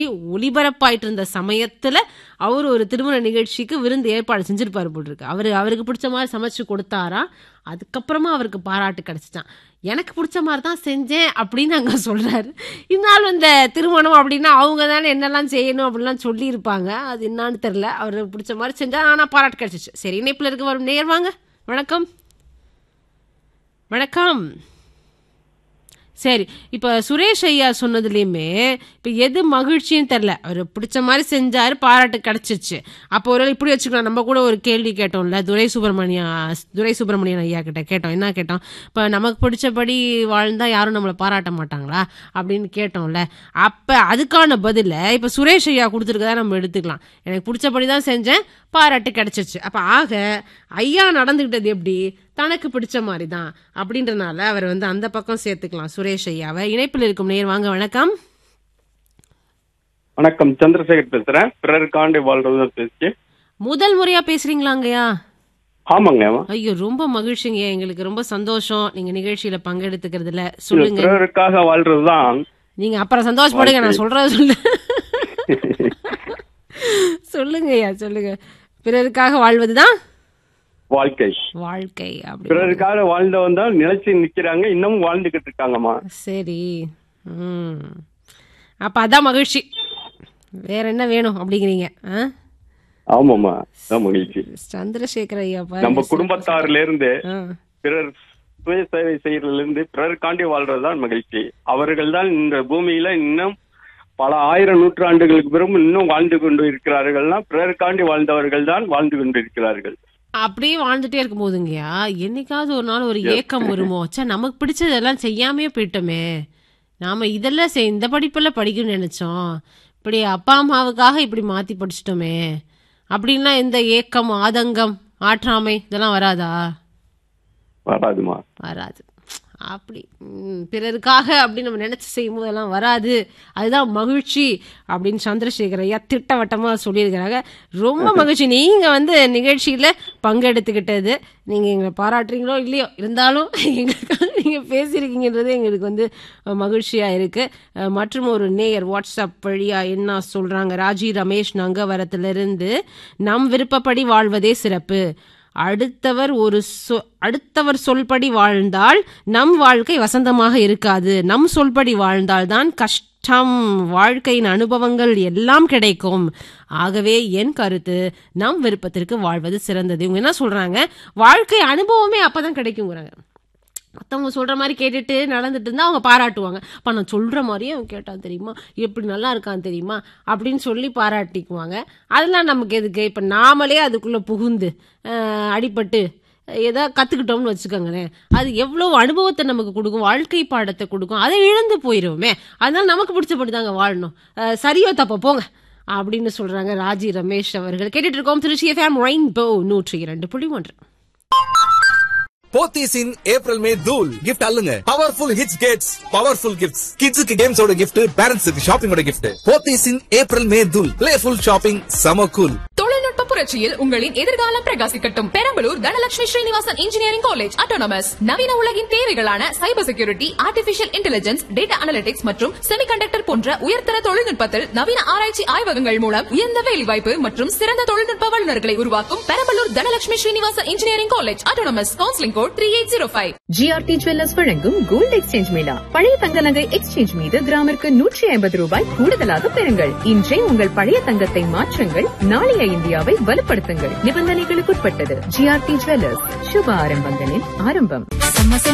ஒளிபரப்பாயிட்டு இருந்த சமயத்துல அவர் ஒரு திருமண நிகழ்ச்சிக்கு விருந்து ஏற்பாடு செஞ்சிருப்பாரு போட்டிருக்கு அவரு அவருக்கு பிடிச்ச மாதிரி சமைச்சு கொடுத்தாரா அதுக்கப்புறமா அவருக்கு பாராட்டு கிடைச்சிச்சான் எனக்கு பிடிச்ச மாதிரி தான் செஞ்சேன் அப்படின்னு அங்க சொல்றாரு இருந்தாலும் இந்த திருமணம் அப்படின்னா அவங்க தானே என்னெல்லாம் செய்யணும் அப்படிலாம் சொல்லியிருப்பாங்க அது என்னான்னு தெரியல அவருக்கு பிடிச்ச மாதிரி செஞ்சா ஆனா பாராட்டு கிடைச்சிச்சு சரி இணைப்புல இருக்க வரும் நேர் வாங்க வணக்கம் வணக்கம் சரி இப்போ சுரேஷ் ஐயா சொன்னதுலேயுமே இப்போ எது மகிழ்ச்சின்னு தெரில அவர் பிடிச்ச மாதிரி செஞ்சார் பாராட்டு கிடச்சிச்சு அப்போ ஒரு வேளை இப்படி வச்சுக்கலாம் நம்ம கூட ஒரு கேள்வி கேட்டோம்ல துரை சுப்பிரமணியா துரை சுப்பிரமணியன் ஐயா கிட்ட கேட்டோம் என்ன கேட்டோம் இப்போ நமக்கு பிடிச்சபடி வாழ்ந்தா யாரும் நம்மளை பாராட்ட மாட்டாங்களா அப்படின்னு கேட்டோம்ல அப்போ அதுக்கான பதிலை இப்போ சுரேஷ் ஐயா கொடுத்துருக்கதா நம்ம எடுத்துக்கலாம் எனக்கு பிடிச்சபடி தான் செஞ்சேன் பாராட்டு கிடைச்சிச்சு அப்போ ஆக ஐயா நடந்துக்கிட்டது எப்படி தனக்கு பிடிச்ச மாதிரி தான் அப்படின்றனால அவர் வந்து அந்த பக்கம் சேர்த்துக்கலாம் சுரேஷ் ஐயாவை இணைப்பில் இருக்கும் நேர் வாங்க வணக்கம் வணக்கம் சந்திரசேகர் பேசுறேன் பிறருக்காண்டு வாழ்றது பேசி முதல் முறையா பேசுறீங்களாங்கய்யா ஆமாங்க ஐயோ ரொம்ப மகிழ்ச்சிங்க எங்களுக்கு ரொம்ப சந்தோஷம் நீங்க நிகழ்ச்சியில பங்கெடுத்துக்கிறதுல சொல்லுங்க பிறருக்காக வாழ்றதுதான் நீங்க அப்புறம் சந்தோஷப்படுங்க நான் சொல்றது சொல்லு சொல்லுங்க ஐயா சொல்லுங்க பிறருக்காக வாழ்வதுதான் வாழ்க்கை வாழ்க்கை அப்படி பிறருக்காக வாழ்ந்தவன் தான் நிலைச்சு நிக்கிறாங்க இன்னமும் வாழ்ந்துகிட்டு இருக்காங்கம்மா சரி ம் அப்ப அதான் மகிழ்ச்சி வேற என்ன வேணும் அப்படிங்கிறீங்க ஆ? ஆமாம்மா அதான் மகிழ்ச்சி சந்திரசேகர் ஐயா பாருங்க. நம்ம குடும்பத்தார்ல இருந்து ஆ. பிறர் சுய சேவை செய்யறதுல இருந்து பிறருக்காண்டி வாழ்றதுதான் மகிழ்ச்சி அவர்கள் தான் இந்த பூமியில இன்னும் பல ஆயிரம் நூற்றாண்டுகளுக்கு பிறகு இன்னும் வாழ்ந்து கொண்டு இருக்கிறார்கள்னா பிறருக்காண்டி வாழ்ந்தவர்கள் தான் வாழ்ந்து கொண்டு இருக்கிறார்கள் அப்படியே வாழ்ந்துட்டே இருக்கும் போதுங்கய்யா என்னைக்காவது ஒரு நாள் ஒரு ஏக்கம் வருமோ ச்சே நமக்கு பிடிச்சதெல்லாம் செய்யாமையே போயிட்டோமே நாம இதெல்லாம் செய் இந்த படிப்பெல்லாம் படிக்கணும்னு நினைச்சோம் இப்படி அப்பா அம்மாவுக்காக இப்படி மாத்தி படிச்சிட்டோமே அப்படின்னா இந்த ஏக்கம் ஆதங்கம் ஆற்றாமை இதெல்லாம் வராதா வராதுமா வராது அப்படி ம், பிறருக்காக அப்படி நம்ம நினைச்சு செய்யும் போதெல்லாம் வராது அதுதான் மகிழ்ச்சி அப்படின்னு சந்திரசேகர் ஐயா திட்டவட்டமா சொல்லியிருக்கிறாங்க ரொம்ப மகிழ்ச்சி நீங்க வந்து நிகழ்ச்சியில பங்கெடுத்துக்கிட்டது நீங்க எங்களை பாராட்டுறீங்களோ இல்லையோ இருந்தாலும் எங்களுக்காக நீங்க பேசியிருக்கீங்கன்றது எங்களுக்கு வந்து அஹ், மகிழ்ச்சியா இருக்கு அஹ், மற்றும் ஒரு நேயர் வாட்ஸ்அப் வழியா என்ன சொல்றாங்க ராஜி ரமேஷ் நங்கவரத்துல இருந்து நம் விருப்பப்படி வாழ்வதே சிறப்பு அடுத்தவர் ஒரு சொ அடுத்தவர் சொல்படி வாழ்ந்தால் நம் வாழ்க்கை வசந்தமாக இருக்காது நம் சொல்படி வாழ்ந்தால்தான் கஷ்டம் வாழ்க்கையின் அனுபவங்கள் எல்லாம் கிடைக்கும் ஆகவே என் கருத்து நம் விருப்பத்திற்கு வாழ்வது சிறந்தது இவங்க என்ன சொல்றாங்க வாழ்க்கை அனுபவமே அப்பதான் கிடைக்குங்கிறாங்க மற்றவங்க சொல்ற மாதிரி கேட்டுட்டு நடந்துட்டு இருந்தா அவங்க பாராட்டுவாங்க அப்ப நான் சொல்ற மாதிரியே அவன் கேட்டான் தெரியுமா எப்படி நல்லா இருக்கான் தெரியுமா அப்படின்னு சொல்லி பாராட்டிக்குவாங்க அதெல்லாம் நமக்கு எதுக்கு இப்ப நாமளே அதுக்குள்ள புகுந்து அஹ், அடிபட்டு ஏதோ கத்துக்கிட்டோம்னு வச்சுக்கோங்களேன் அது எவ்வளவு அனுபவத்தை நமக்கு கொடுக்கும் வாழ்க்கை பாடத்தை கொடுக்கும் அதை இழந்து போயிடுவோமே அதனால நமக்கு பிடிச்சபடி தாங்க வாழணும் அஹ், சரியோ தப்போ போங்க அப்படின்னு சொல்றாங்க ராஜி ரமேஷ் அவர்கள் கேட்டுட்டு இருக்கோம் திருச்சி எஃப்எம் ரெயின்போ நூற்றி இரண்டு புள்ளி ஒன்று போத்தீஸ் இன் ஏப்ரல் மே தூல் கிஃப்ட் அல்லுங்க powerful hits gets powerful gifts கிட்ஸுக்கு கேம்ஸோட கிஃப்ட் பேரண்ட்ஸுக்கு ஷாப்பிங்கோட gift Pothys in April May தூல் பிளேஃபுல் ஷாப்பிங் சம கூல் தொழில்நுட்ப புரட்சியில் உங்களின் எதிர்காலம் பிரகாசிக்கட்டும் Perambalur Dhanalakshmi Srinivasan engineering college autonomous நவீன உலகின் தேவைகளான cyber security artificial intelligence data analytics மற்றும் செமிகண்டக்டர் போன்ற உயர்தர தொழில்நுட்பத்தில் நவீன ஆராய்ச்சி ஆய்வகங்கள் மூலம் உயர்ந்த வேலைவாய்ப்பு மற்றும் சிறந்த தொழில்நுட்ப வல்லுநர்களை உருவாக்கும் Perambalur Dhanalakshmi Srinivasan engineering college autonomous counselling code three eight zero five GRT jewellers வழங்கும் கோல்டு எக்ஸ்சேஞ்ச் மேளா பழைய தங்க நகை எக்ஸ்சேஞ்ச் மீது கிராமிற்கு நூற்றி ஐம்பது ரூபாய் கூடுதலாக பெறுங்கள் இன்றே உங்கள் பழைய தங்கத்தை மாற்றுங்கள் நாளைய இந்தியாவை வலுப்படுத்துங்கள் நிபந்தனைகளுக்குட்பட்டது ஜிஆர்டி ஜுவல்லர்ஸ் சுப ஆரம்பங்களின் ஆரம்பம்